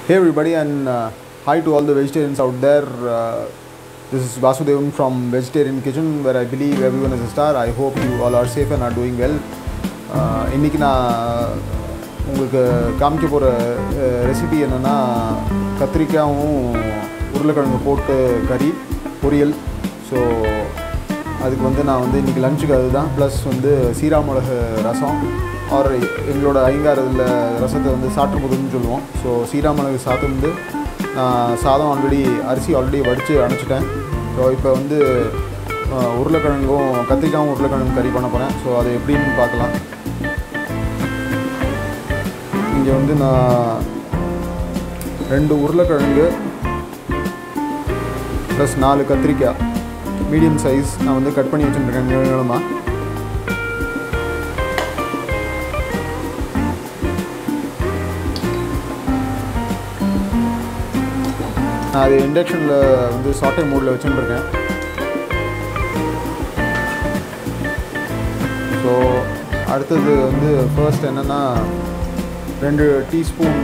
Hey everybody and uh, hi to all the vegetarians out there. Uh, this is Vasudevan from Vegetarian Kitchen where I believe everyone is a star. I hope you all are safe and are doing well. Uh, இன்னைக்கு நான் உங்களுக்கு காமிக்க போகிற recipe என்னென்னா கத்திரிக்காயும் உருளைக்கிழங்கு போட்டு கறி பொரியல் ஸோ அதுக்கு வந்து நான் வந்து இன்றைக்கி லஞ்சுக்கு அதுதான் ப்ளஸ் வந்து சீரா மிளகு ரசம் ஆர் எங்களோட ஐங்காறு இதில் ரசத்தை வந்து சாற்று முதுன்னு சொல்லுவோம் ஸோ சீரா மிளகு சாதம் வந்து நான் சாதம் ஆல்ரெடி அரிசி ஆல்ரெடி வடித்து அனுப்பிச்சிட்டேன் ஸோ இப்போ வந்து அஹ், உருளைக்கிழங்கும் கத்திரிக்காயும் உருளைக்கிழங்கு கறி பண்ண போகிறேன் ஸோ அது எப்படின்னு பார்க்கலாம் இங்கே வந்து நான் ரெண்டு உருளைக்கிழங்கு ப்ளஸ் நாலு கத்திரிக்காய் மீடியம் சைஸ் நான் வந்து கட் பண்ணி வச்சுருக்கேன் நீளமாக நான் அது இண்டக்ஷனில் வந்து சாட்டை மோடில் வச்சுட்டுருக்கேன் ஸோ அடுத்தது வந்து ஃபர்ஸ்ட் என்னென்னா ரெண்டு டீஸ்பூன்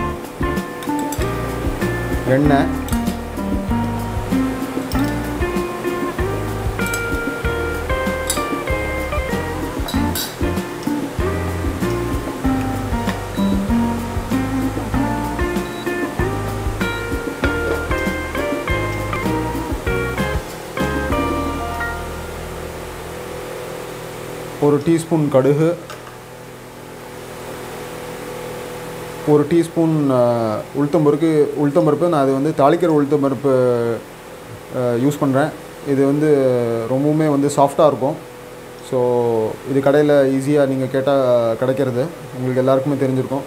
எண்ணெய் ஒரு டீஸ்பூன் கடுகு ஒரு டீஸ்பூன் அஹ், உளுத்தம்பருப்பு உளுத்தம்பருப்பு நான் அது வந்து தாளிக்கிற உளுத்தம்பருப்பு யூஸ் பண்ணுறேன் இது வந்து ரொம்பவுமே வந்து சாஃப்டாக இருக்கும் ஸோ இது கடையில் ஈஸியாக நீங்கள் கேட்டால் கிடைக்கிறது உங்களுக்கு எல்லாருக்குமே தெரிஞ்சிருக்கும்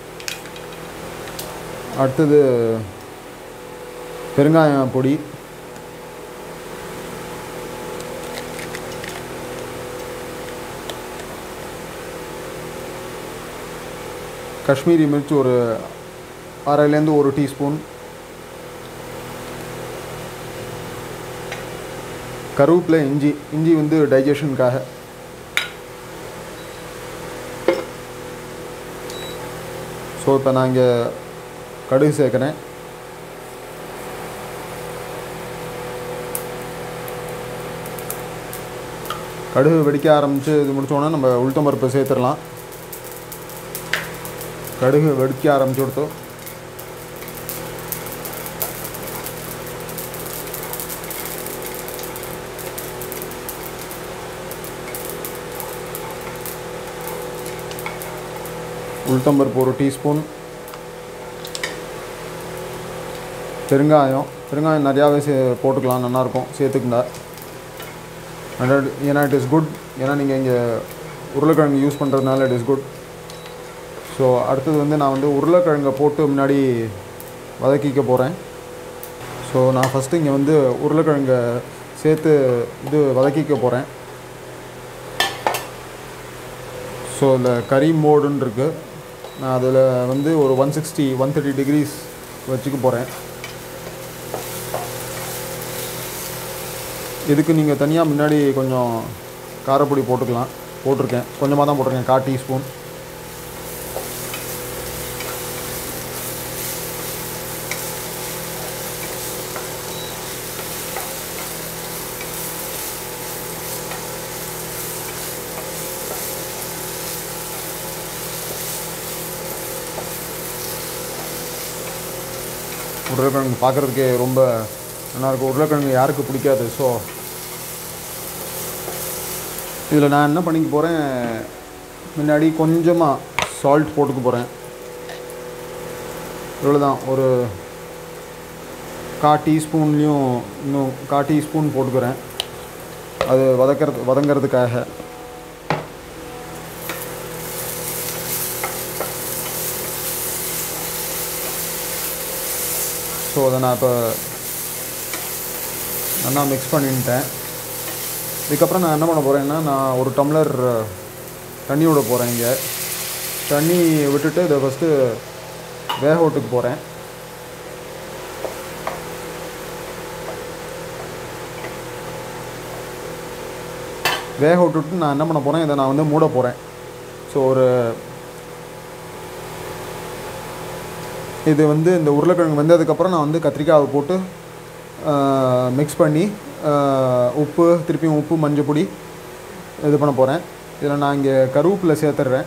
அடுத்தது பெருங்காயம் பொடி காஷ்மீரி மிர்ச் ஒரு அரைலேருந்து ஒரு டீஸ்பூன் கருவேப்பிலை இஞ்சி இஞ்சி வந்து டைஜஷனுக்காக ஸோ இப்போ நான் இங்கே கடுகு சேர்க்குறேன் கடுகு வெடிக்க ஆரம்பித்து இது முடிச்சோன்னா நம்ம உளுத்தம்பருப்பை சேர்த்துடலாம் கடுகு வெடிக்க ஆரம்பிச்சு கொடுத்தோம் உளுத்தம்பருப்பு ஒரு டீஸ்பூன் பெருங்காயம் பெருங்காயம் நிறையாவே சே போட்டுக்கலாம் நல்லாயிருக்கும் சேர்த்துக்கிண்டா ஹண்ட்ரட் ஏன்னா இட் இஸ் குட் ஏன்னா நீங்கள் இங்கே உருளைக்கிழங்கு யூஸ் பண்ணுறதுனால இட் இஸ் குட் ஸோ அடுத்தது வந்து நான் வந்து உருளைக்கிழங்கை போட்டு முன்னாடி வதக்கிக்க போகிறேன் ஸோ நான் ஃபஸ்ட்டு இங்கே வந்து உருளைக்கிழங்கை சேர்த்து இது வதக்கிக்க போகிறேன் ஸோ இந்த கறி மோடுன்னு இருக்குது நான் அதில் வந்து ஒரு one sixty one thirty degrees வச்சுக்க போகிறேன் இதுக்கு நீங்கள் தனியாக முன்னாடி கொஞ்சம் காரப்பொடி போட்டுக்கலாம் போட்டிருக்கேன் கொஞ்சமாக தான் போட்டிருக்கேன் கால் டீஸ்பூன் உருளைக்கிழங்கு பார்க்குறதுக்கே ரொம்ப நல்லாயிருக்கும் உருளைக்கிழங்கு யாருக்கு பிடிக்காது ஸோ இதில் நான் என்ன பண்ணிக்க போகிறேன் முன்னாடி கொஞ்சமாக சால்ட் போட்டுக்க போகிறேன் இவ்வளோதான் ஒரு கா டீஸ்பூன்லேயும் இன்னும் கா டீஸ்பூன் போட்டுக்கிறேன் அது வதக்கிறது வதங்கிறதுக்காக ஸோ அதை நான் இப்போ நல்லா மிக்ஸ் பண்ணிட்டேன் இதுக்கப்புறம் நான் என்ன பண்ண போகிறேன்னா நான் ஒரு டம்ளர் தண்ணி விட போகிறேன் இங்கே தண்ணி விட்டுட்டு இதை ஃபஸ்ட்டு வேக விட்டுக்கு போகிறேன் வேக விட்டுட்டு நான் என்ன பண்ண போகிறேன் இதை நான் வந்து மூட போகிறேன் ஸோ ஒரு இது வந்து இந்த உருளைக்கிழங்கு வெந்ததுக்கப்புறம் நான் வந்து கத்திரிக்காவை போட்டு மிக்ஸ் பண்ணி ஆஹ், உப்பு திருப்பியும் உப்பு மஞ்சள் பொடி இது பண்ண போகிறேன் இதில் நான் இங்கே கருவேப்பிலை சேர்த்துட்றேன்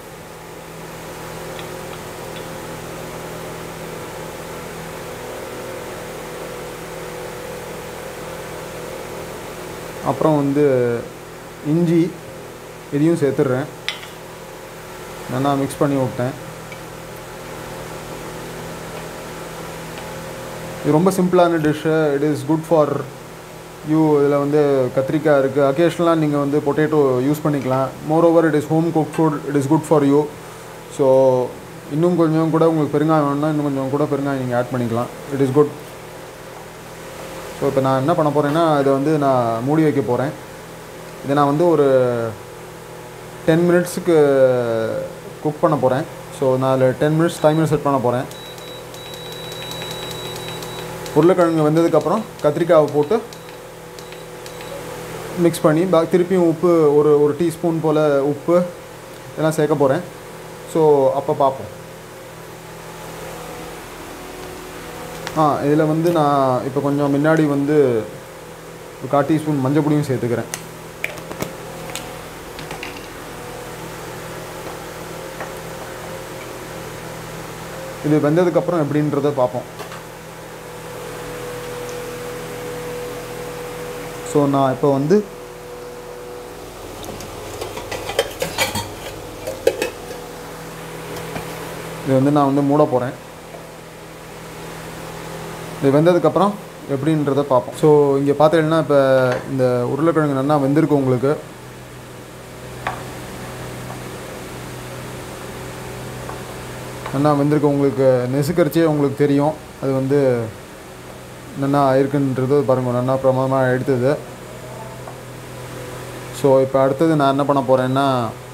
அப்புறம் வந்து இஞ்சி இதையும் சேர்த்துடுறேன் நல்லா மிக்ஸ் பண்ணி விட்டேன் இது ரொம்ப சிம்பிளான dish it is good for you இதில் வந்து கத்திரிக்காய் இருக்குது அக்கேஷ்னலாக நீங்கள் வந்து பொட்டேட்டோ யூஸ் பண்ணிக்கலாம் moreover it is home cook food it is good for you so இன்னும் கொஞ்சம் கூட உங்களுக்கு பெருங்காயம் வேணும்னா இன்னும் கொஞ்சம் கூட பெருங்காயம் நீங்கள் ஆட் பண்ணிக்கலாம் இட் இஸ் குட் ஸோ இப்போ நான் என்ன பண்ண போகிறேன்னா இதை வந்து நான் மூடி வைக்க போகிறேன் இதை நான் வந்து ஒரு டென் மினிட்ஸுக்கு குக் பண்ண போகிறேன் ஸோ நான் அதில் டென் மினிட்ஸ் டைமர் செட் பண்ண போகிறேன் உருளைக்கிழங்கு வெந்ததுக்கப்புறம் கத்திரிக்காவை போட்டு மிக்ஸ் பண்ணி பா திருப்பியும் உப்பு ஒரு ஒரு டீஸ்பூன் போல் உப்பு இதெல்லாம் சேர்க்க போகிறேன் ஸோ அப்போ பார்ப்போம் ஆ இதில் வந்து நான் இப்போ கொஞ்சம் முன்னாடி வந்து ஒரு கால் டீஸ்பூன் மஞ்சள் பொடியும் சேர்த்துக்கிறேன் இது வெந்ததுக்கப்புறம் எப்படின்றத பார்ப்போம் ஸோ நான் இப்போ வந்து இது வந்து நான் வந்து மூட போகிறேன் இது வெந்ததுக்கப்புறம் எப்படின்றத பார்ப்போம் ஸோ இங்கே பார்த்தீங்கன்னா இப்போ இந்த உருளைக்கிழங்கு நல்லா வெந்திருக்கு உங்களுக்கு நல்லா வெந்திருக்கு உங்களுக்கு நெசுக்கரிச்சே உங்களுக்கு தெரியும் அது வந்து நல்லா ஆயிருக்குன்றது பாருங்கள் நல்லா பிரமாதமாக எடுத்தது ஸோ இப்போ அடுத்தது நான் என்ன பண்ண போகிறேன்னா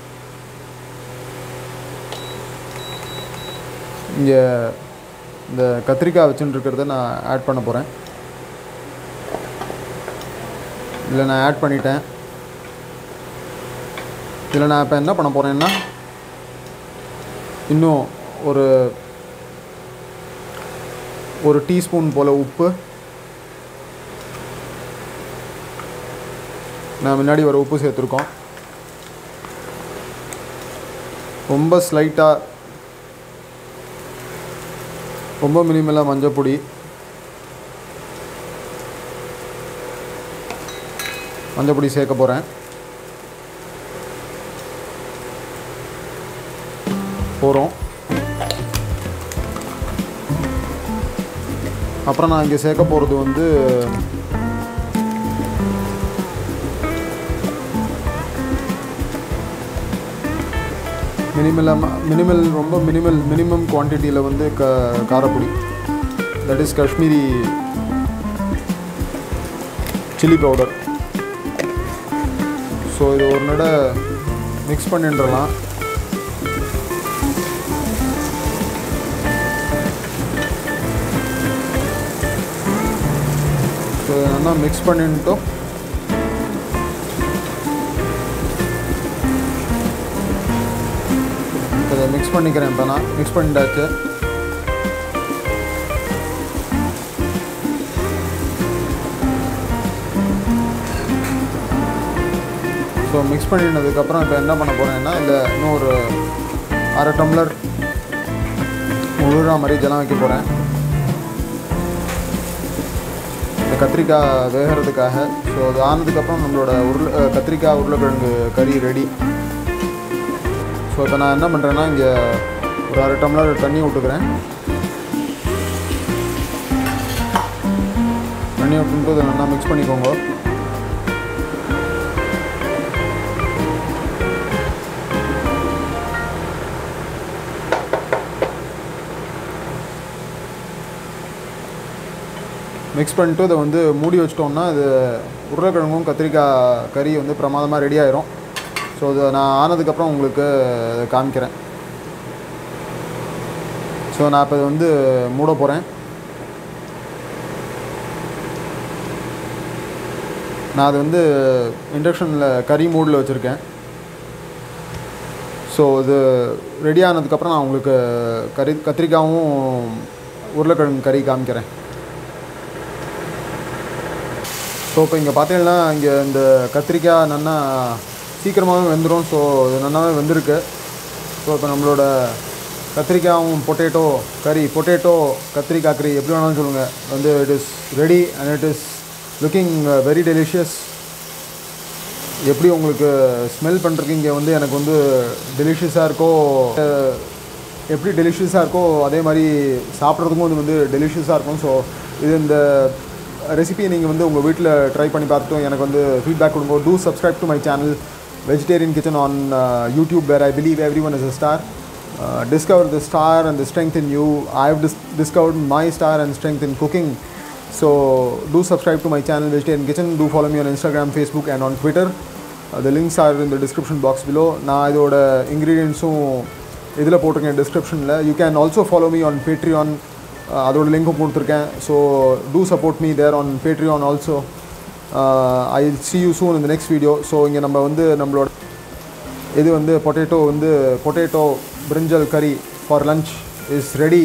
இங்கே இந்த கத்திரிக்காய் வச்சுட்டு இருக்கிறத நான் ஆட் பண்ண போகிறேன் இதில் நான் ஆட் பண்ணிட்டேன் இதில் நான் இப்போ என்ன பண்ண போகிறேன்னா இன்னும் ஒரு ஒரு டீஸ்பூன் போல் உப்பு நான் முன்னாடி ஒரு உப்பு சேர்த்துருக்கோம் ரொம்ப ஸ்லைட்டாக ரொம்ப மினிமலாக மஞ்சள் பொடி மஞ்சள் பொடி சேர்க்க போகிறேன் போகிறோம் அப்புறம் நான் இங்கே சேர்க்க போகிறது வந்து மினிமலாக மினிமல் ரொம்ப மினிமல் மினிமம் குவான்டிட்டியில் வந்து க காரப்பொடி that is Kashmiri chilli powder so இது ஒரு நட மிக்ஸ் பண்ணின்றலாம் ஸோ இதை நல்லா மிக்ஸ் பண்ணிட்டு இதை மிக்ஸ் பண்ணிக்கிறேன் இப்போ நான் மிக்ஸ் பண்ணிட்டாச்சு ஸோ மிக்ஸ் பண்ணினதுக்கப்புறம் இப்போ என்ன பண்ண போகிறேன்னா இல்லை இன்னும் ஒரு அரை டம்ளர் முழுற மாதிரி ஜலம் வைக்க போகிறேன் இந்த கத்திரிக்காய் வேகிறதுக்காக ஸோ அது ஆனதுக்கப்புறம் நம்மளோட உருளை அஹ், கத்திரிக்காய் உருளைக்கிழங்கு கறி ரெடி ஸோ இப்போ நான் என்ன பண்ணுறேன்னா இங்கே ஒரு அரை டம்ளர் தண்ணி விட்டுக்கிறேன் தண்ணி விட்டுட்டு இதை நல்லா மிக்ஸ் பண்ணிக்கோங்க மிக்ஸ் பண்ணிட்டு இதை வந்து மூடி வச்சிட்டோம்னா இது உருளைக்கிழங்கும் கத்திரிக்காய் கறி வந்து பிரமாதமாக ரெடி ஆயிரும் ஸோ அதை நான் ஆனதுக்கப்புறம் உங்களுக்கு அதை காமிக்கிறேன் ஸோ நான் இப்போ இதை வந்து மூட போகிறேன் நான் அது வந்து இண்டக்ஷனில் கறி மூடில் வச்சுருக்கேன் ஸோ இது ரெடி ஆனதுக்கப்புறம் நான் உங்களுக்கு கறி கத்திரிக்காயும் உருளைக்கிழங்கு கறி காமிக்கிறேன் ஸோ இப்போ இங்கே பார்த்தீங்கன்னா இங்கே இந்த கத்திரிக்காய் நல்லா சீக்கிரமாகவே வெந்துடும் ஸோ இது நல்லாவே வெந்திருக்கு ஸோ இப்போ நம்மளோட கத்திரிக்காயும் பொட்டேட்டோ கறி பொட்டேட்டோ கத்திரிக்காய் கறி எப்படி வேணாலும் சொல்லுங்கள் வந்து it is ready and it is looking very delicious எப்படி உங்களுக்கு ஸ்மெல் பண்ணுறதுக்கு இங்கே வந்து எனக்கு வந்து டெலிஷியஸாக இருக்கோ அஹ், எப்படி டெலிஷியஸாக இருக்கோ அதே மாதிரி சாப்பிட்றதுக்கும் இது வந்து டெலிஷியஸாக இருக்கும் ஸோ இது இந்த ரெசிபியை நீங்கள் வந்து உங்கள் வீட்டில் ட்ரை பண்ணி பார்த்துட்டு எனக்கு வந்து ஃபீட்பேக் கொடுங்க do subscribe to my channel vegetarian kitchen on YouTube where I believe everyone is a star discover the star and the strength in you I have dis discovered my star and strength in cooking So do subscribe to my channel Vegetarian Kitchen. Do follow me on Instagram, Facebook and on Twitter. Uh, the links are in the description box below. நான் இதோட இன்க்ரீடியன்ஸும் இதில் போட்டிருக்கேன் டிஸ்கிரிப்ஷனில் you can also follow me on Patreon அதோட லிங்க்கும் கொடுத்துருக்கேன் so to support me there on Patreon also I see you soon இந்த next video so இங்கே நம்ம வந்து நம்மளோட இது வந்து பொட்டேட்டோ வந்து potato brinjal curry for lunch is ready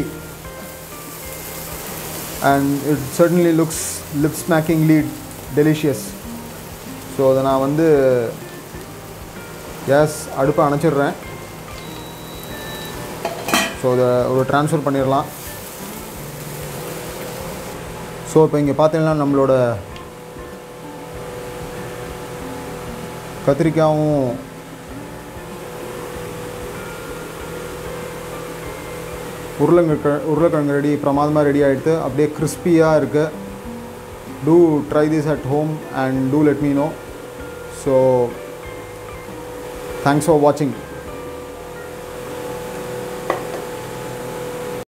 and it certainly looks lip smackingly delicious so அதை நான் வந்து கேஸ் அடுப்பை அணைச்சிடுறேன் ஸோ அதை ஒரு ட்ரான்ஸ்ஃபர் பண்ணிடலாம் ஸோ இப்போ இங்கே பார்த்தீங்கன்னா நம்மளோட கத்திரிக்காயும் உருளைங்க உருளைக்கிழங்கு ரெடி பிரமாதமாக ரெடி ஆகிடுது அப்படியே கிறிஸ்பியாக இருக்குது to try this at home and to let me know so thanks for வாட்சிங்